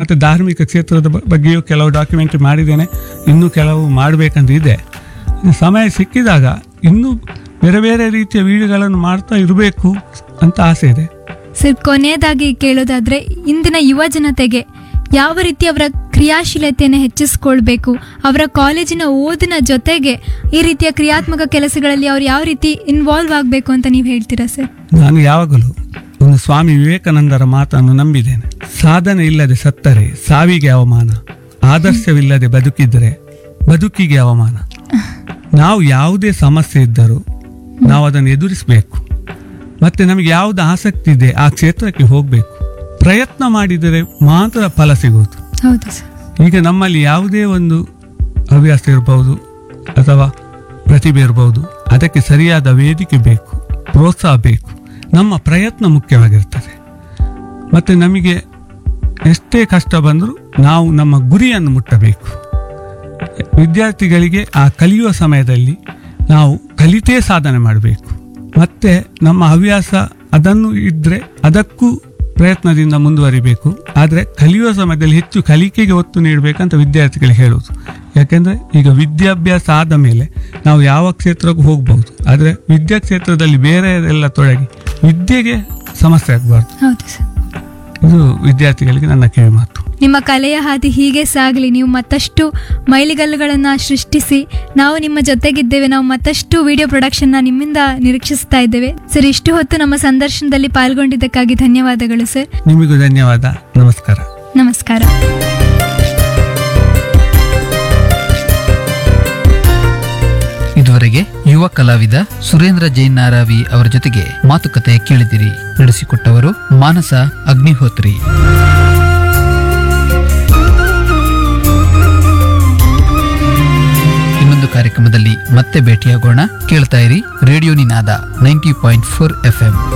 ಮತ್ತು ಧಾರ್ಮಿಕ ಕ್ಷೇತ್ರದ ಬ- ಬಗ್ಗೆಯೂ ಕೆಲವು ಡಾಕ್ಯುಮೆಂಟ್ರಿ ಮಾಡಿದ್ದೇನೆ ಇನ್ನೂ ಕೆಲವು ಮಾಡಬೇಕಂತ ಇದೆ ಸಮಯ ಸಿಕ್ಕಿದಾಗ ಇನ್ನೂ ಬೇರೆ ಬೇರೆ ರೀತಿಯ ವಿಡಿಯೋಗಳನ್ನು ಮಾಡ್ತಾ ಇರಬೇಕು ಅಂತ ಆಸೆ ಇದೆ ಸರ್ ಕೊನೆಯದಾಗಿ ಕೇಳೋದಾದ್ರೆ ಇಂದಿನ ಯುವ ಜನತೆಗೆ ಯಾವ ರೀತಿ ಅವರ ಕ್ರಿಯಾಶೀಲತೆಯನ್ನು ಹೆಚ್ಚಿಸ್ಕೊಳ್ಬೇಕು ಅವರ ಕಾಲೇಜಿನ ಓದಿನ ಜೊತೆಗೆ ಈ ರೀತಿಯ ಕ್ರಿಯಾತ್ಮಕ ಕೆಲಸಗಳಲ್ಲಿ ಅವ್ರು ಯಾವ ರೀತಿ ಇನ್ವಾಲ್ವ್ ಆಗಬೇಕು ಅಂತ ನೀವು ಹೇಳ್ತೀರಾ ಸರ್ ನಾನು ಯಾವಾಗಲೂ ಒಂದು ಸ್ವಾಮಿ ವಿವೇಕಾನಂದರ ಮಾತನ್ನು ನಂಬಿದ್ದೇನೆ ಸಾಧನೆ ಇಲ್ಲದೆ ಸತ್ತರೆ ಸಾವಿಗೆ ಅವಮಾನ ಆದರ್ಶವಿಲ್ಲದೆ ಬದುಕಿದರೆ ಬದುಕಿಗೆ ಅವಮಾನ ನಾವು ಯಾವುದೇ ಸಮಸ್ಯೆ ಇದ್ದರೂ ನಾವು ಅದನ್ನು ಎದುರಿಸಬೇಕು ಮತ್ತೆ ನಮಗೆ ಯಾವುದು ಆಸಕ್ತಿ ಇದೆ ಆ ಕ್ಷೇತ್ರಕ್ಕೆ ಹೋಗಬೇಕು ಪ್ರಯತ್ನ ಮಾಡಿದರೆ ಮಾತ್ರ ಫಲ ಸಿಗುವುದು ಹೌದು ಸರ್ ಈಗ ನಮ್ಮಲ್ಲಿ ಯಾವುದೇ ಒಂದು ಹವ್ಯಾಸ ಇರಬಹುದು ಅಥವಾ ಪ್ರತಿಭೆ ಇರಬಹುದು ಅದಕ್ಕೆ ಸರಿಯಾದ ವೇದಿಕೆ ಬೇಕು ಪ್ರೋತ್ಸಾಹ ಬೇಕು ನಮ್ಮ ಪ್ರಯತ್ನ ಮುಖ್ಯವಾಗಿರ್ತದೆ ಮತ್ತು ನಮಗೆ ಎಷ್ಟೇ ಕಷ್ಟ ಬಂದರೂ ನಾವು ನಮ್ಮ ಗುರಿಯನ್ನು ಮುಟ್ಟಬೇಕು ವಿದ್ಯಾರ್ಥಿಗಳಿಗೆ ಆ ಕಲಿಯುವ ಸಮಯದಲ್ಲಿ ನಾವು ಕಲಿತೇ ಸಾಧನೆ ಮಾಡಬೇಕು ಮತ್ತೆ ನಮ್ಮ ಹವ್ಯಾಸ ಅದನ್ನು ಇದ್ದರೆ ಅದಕ್ಕೂ ಪ್ರಯತ್ನದಿಂದ ಮುಂದುವರಿಬೇಕು ಆದರೆ ಕಲಿಯುವ ಸಮಯದಲ್ಲಿ ಹೆಚ್ಚು ಕಲಿಕೆಗೆ ಒತ್ತು ನೀಡಬೇಕಂತ ವಿದ್ಯಾರ್ಥಿಗಳಿಗೆ ಹೇಳುವುದು ಯಾಕೆಂದರೆ ಈಗ ವಿದ್ಯಾಭ್ಯಾಸ ಆದ ಮೇಲೆ ನಾವು ಯಾವ ಕ್ಷೇತ್ರಕ್ಕೂ ಹೋಗ್ಬೋದು ಆದರೆ ವಿದ್ಯಾ ಕ್ಷೇತ್ರದಲ್ಲಿ ಬೇರೆ ಎಲ್ಲ ತೊಡಗಿ ವಿದ್ಯೆಗೆ ಸಮಸ್ಯೆ ಆಗಬಾರ್ದು ಹೌದು ಸರ್ ಇದು ವಿದ್ಯಾರ್ಥಿಗಳಿಗೆ ನನ್ನ ಕಿವಿ ಮಾತು ನಿಮ್ಮ ಕಲೆಯ ಹಾದಿ ಹೀಗೆ ಸಾಗಲಿ ನೀವು ಮತ್ತಷ್ಟು ಮೈಲಿಗಲ್ಲುಗಳನ್ನು ಸೃಷ್ಟಿಸಿ ನಾವು ನಿಮ್ಮ ಜೊತೆಗಿದ್ದೇವೆ ನಾವು ಮತ್ತಷ್ಟು ವಿಡಿಯೋ ಪ್ರೊಡಕ್ಷನ್ನ ನಿಮ್ಮಿಂದ ನಿರೀಕ್ಷಿಸ್ತಾ ಇದ್ದೇವೆ ಸರ್ ಇಷ್ಟು ಹೊತ್ತು ನಮ್ಮ ಸಂದರ್ಶನದಲ್ಲಿ ಪಾಲ್ಗೊಂಡಿದ್ದಕ್ಕಾಗಿ ಧನ್ಯವಾದಗಳು ಸರ್ ನಿಮಗೂ ಧನ್ಯವಾದ ನಮಸ್ಕಾರ ನಮಸ್ಕಾರ ಇದುವರೆಗೆ ಯುವ ಕಲಾವಿದ ಸುರೇಂದ್ರ ಜೈನ್ ನಾರಾವಿ ಅವರ ಜೊತೆಗೆ ಮಾತುಕತೆ ಕೇಳಿದಿರಿ ನಡೆಸಿಕೊಟ್ಟವರು ಮಾನಸ ಅಗ್ನಿಹೋತ್ರಿ ಇನ್ನೊಂದು ಕಾರ್ಯಕ್ರಮದಲ್ಲಿ ಮತ್ತೆ ಭೇಟಿಯಾಗೋಣ ಕೇಳ್ತಾ ಇರಿ radio Ninada ninety point four F